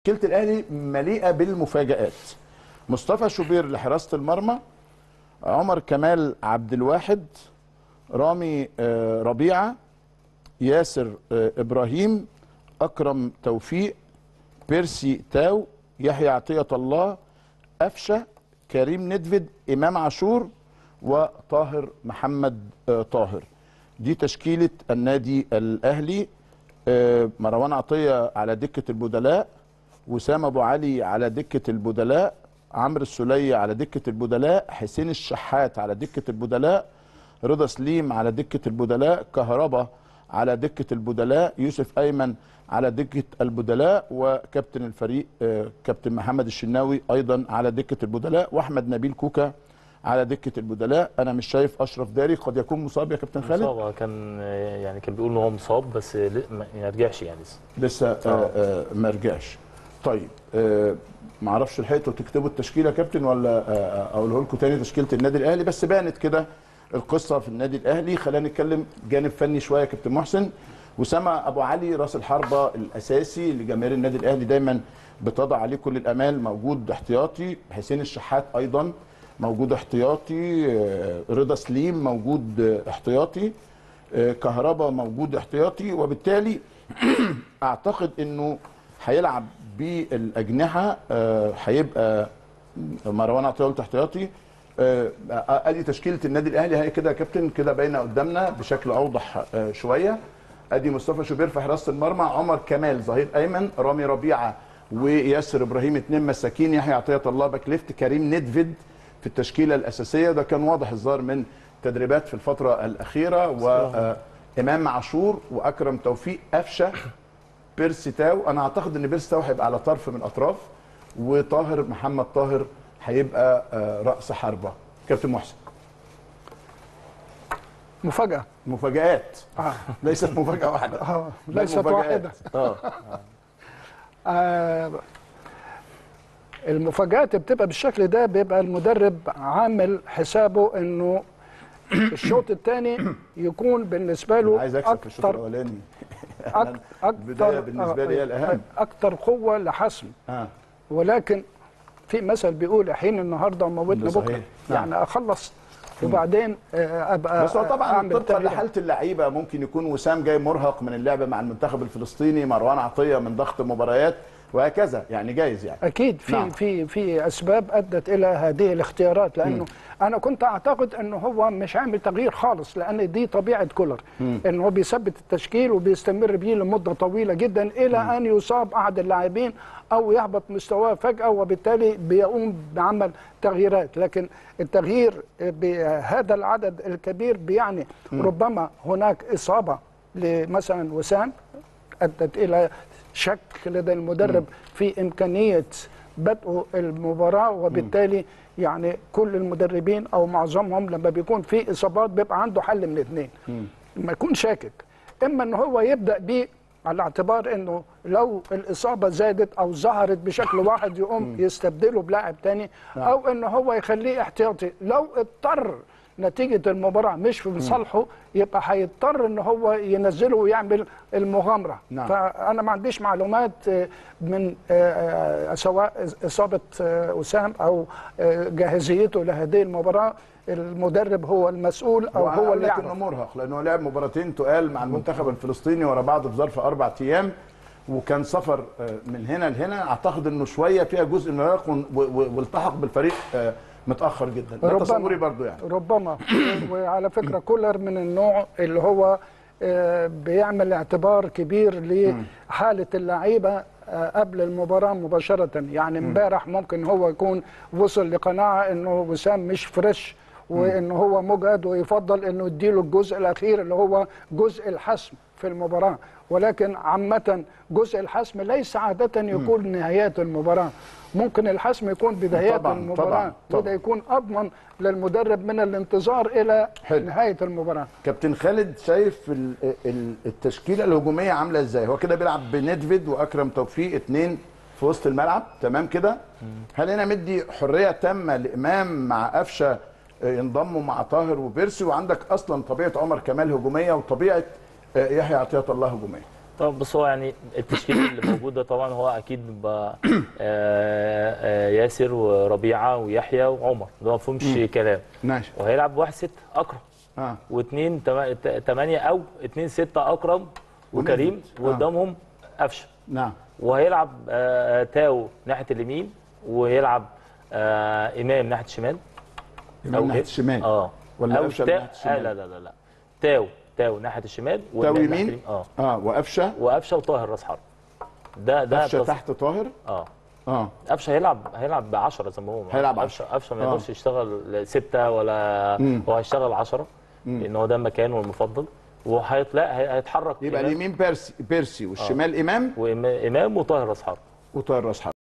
تشكيله الاهلي مليئه بالمفاجات مصطفى شوبير لحراسه المرمى عمر كمال عبد الواحد رامي آه، ربيعه ياسر آه، ابراهيم اكرم توفيق بيرسي تاو يحيى عطيه الله قفشه كريم ندفد امام عاشور وطاهر محمد آه، طاهر دي تشكيله النادي الاهلي آه، مروان عطيه على دكه البدلاء وسام ابو علي على دكه البدلاء عمرو السوليه على دكه البدلاء حسين الشحات على دكه البدلاء رضا سليم على دكه البدلاء كهربا على دكه البدلاء يوسف ايمن على دكه البدلاء وكابتن الفريق آه، كابتن محمد الشناوي ايضا على دكه البدلاء واحمد نبيل كوكا على دكه البدلاء انا مش شايف اشرف داري قد يكون مصاب يا كابتن خالد مصاب كان يعني كان بيقول ان هو مصاب بس ل- ما ما رجعش يعني لسه لسه آه آه ما رجعش طيب آه ما اعرفش لحقتوا تكتبوا التشكيله يا كابتن ولا آه اقوله لكم تاني تشكيله النادي الاهلي بس بانت كده القصه في النادي الاهلي خلينا نتكلم جانب فني شويه يا كابتن محسن وسام ابو علي راس الحربه الاساسي اللي جماهير النادي الاهلي دايما بتضع عليه كل الامال موجود احتياطي حسين الشحات ايضا موجود احتياطي آه، رضا سليم موجود آه، احتياطي آه، كهربا موجود احتياطي وبالتالي اعتقد انه هيلعب بالاجنحه آه، هيبقى مروان عطيه قلت احتياطي آه، ادي تشكيله النادي الاهلي هي كده يا كابتن كده باينه قدامنا بشكل اوضح آه، شويه ادي مصطفى شوبير في حراسه المرمى عمر كمال ظهير ايمن رامي ربيعه وياسر ابراهيم اثنين مساكين يحيى عطيه الله باك ليفت كريم ندفد في التشكيله الاساسيه ده كان واضح الظاهر من تدريبات في الفتره الاخيره وامام عاشور واكرم توفيق قفشه بيرسي تاو انا اعتقد ان بيرسي تاو هيبقى على طرف من الاطراف وطاهر محمد طاهر هيبقى آه، راس حربه كابتن محسن مفاجأة مفاجآت آه. ليست مفاجاه واحده آه. بل ليست مفاجآت. واحدة اه آه المفاجآت بتبقى بالشكل ده بيبقى المدرب عامل حسابه انه الشوط الثاني يكون بالنسبه له عايز اكسب في الشوط اكتر الاولاني أك البداية اكتر بالنسبة لي هي الأهم. اكتر قوه لحسم اه ولكن في مثل بيقول حين النهارده وموتنا ده صحيح. بكره نعم. يعني اخلص وبعدين آه، ابقى بس هو طبعا أعمل طبقا تغيير. لحاله اللعيبه ممكن يكون وسام جاي مرهق من اللعب مع المنتخب الفلسطيني مروان عطيه من ضغط مباريات وهكذا يعني جايز يعني اكيد في نعم. نعم. في في اسباب ادت الى هذه الاختيارات لانه انا كنت اعتقد انه هو مش عامل تغيير خالص لان دي طبيعه كولر انه هو بيثبت التشكيل وبيستمر بيه لمده طويله جدا الى ان يصاب احد اللاعبين او يهبط مستواه فجاه وبالتالي بيقوم بعمل تغييرات لكن التغيير بهذا العدد الكبير بيعني ربما هناك اصابه لمثلا وسام ادت الى شك لدى المدرب في امكانيه بدء المباراه وبالتالي يعني كل المدربين او معظمهم لما بيكون في اصابات بيبقى عنده حل من اثنين ما يكون شاكك اما ان هو يبدا بيه على اعتبار انه لو الاصابه زادت او ظهرت بشكل واحد يقوم يستبدله بلاعب تاني او ان هو يخليه احتياطي لو اضطر نتيجه المباراه مش في صالحه يبقى هيضطر ان هو ينزله ويعمل المغامره نعم. فانا ما عنديش معلومات آه، من آه، آه، سواء اصابه آه، وسام او آه، جاهزيته لهذه المباراه المدرب هو المسؤول او هو وهقول اللي لك انه يعرف مرهق لانه لعب مباراتين تقال مع المنتخب الفلسطيني ورا بعض في ظرف اربع ايام وكان سفر آه، من هنا لهنا اعتقد انه شويه فيها جزء من الارهاق ون- و- و- والتحق بالفريق آه، متاخر جدا ده تصوري برضو يعني ربما وعلى فكره كولر من النوع اللي هو آه، بيعمل اعتبار كبير لحاله اللعيبه آه، قبل المباراه مباشره يعني امبارح ممكن هو يكون وصل لقناعه انه وسام مش فريش وان هو مجهد ويفضل انه يديله الجزء الاخير اللي هو جزء الحسم في المباراه ولكن عامه جزء الحسم ليس عاده يكون نهايات المباراه ممكن الحسم يكون بدايات طبعاً، المباراه طبعاً، طبعاً. وده يكون اضمن للمدرب من الانتظار الى حلو. نهايه المباراه كابتن خالد شايف ال- ال- التشكيله الهجوميه عامله ازاي هو كده بيلعب بندفيد واكرم توفيق اتنين في وسط الملعب تمام كده هل هنا مدي حريه تامه لامام مع قفشه آه، ينضموا مع طاهر وبيرسي وعندك اصلا طبيعه عمر كمال هجوميه وطبيعه آه، يحيى عطيه الله هجوميه طبعا بص هو يعني التشكيل اللي موجود ده طبعا هو اكيد بقى آه، آه، ياسر وربيعه ويحيى وعمر ده ما فيهمش كلام ماشي وهيلعب بواحد ستة اكرم اه واثنين تما- ت- تمانية او اثنين ستة اكرم وكريم ونزل. آه. وقدامهم قفشه نعم وهيلعب آه، تاو ناحيه اليمين ويلعب آه، امام ناحيه الشمال امام أو ناحيه إيه؟ الشمال اه ولا أو قفشة تا- ناحية الشمال؟ آه لا لا لا لا تاو تاو ناحيه الشمال تاو وإمام ناحية يمين اليمين. اه اه وقفشه وقفشه وطاهر راس حرب ده ده قفشه تص- تحت طاهر اه اه قفشه هيلعب هيلعب ب 10 زي ما هو هيلعب قفشه 10. قفشه ما آه. يقدرش يشتغل سته ولا مم. هو هيشتغل 10 لان هو ده مكانه المفضل وهيطلع هي- هيتحرك يبقى إمام اليمين بيرسي بيرسي والشمال امام وامام وطاهر راس حرب وطاهر راس حرب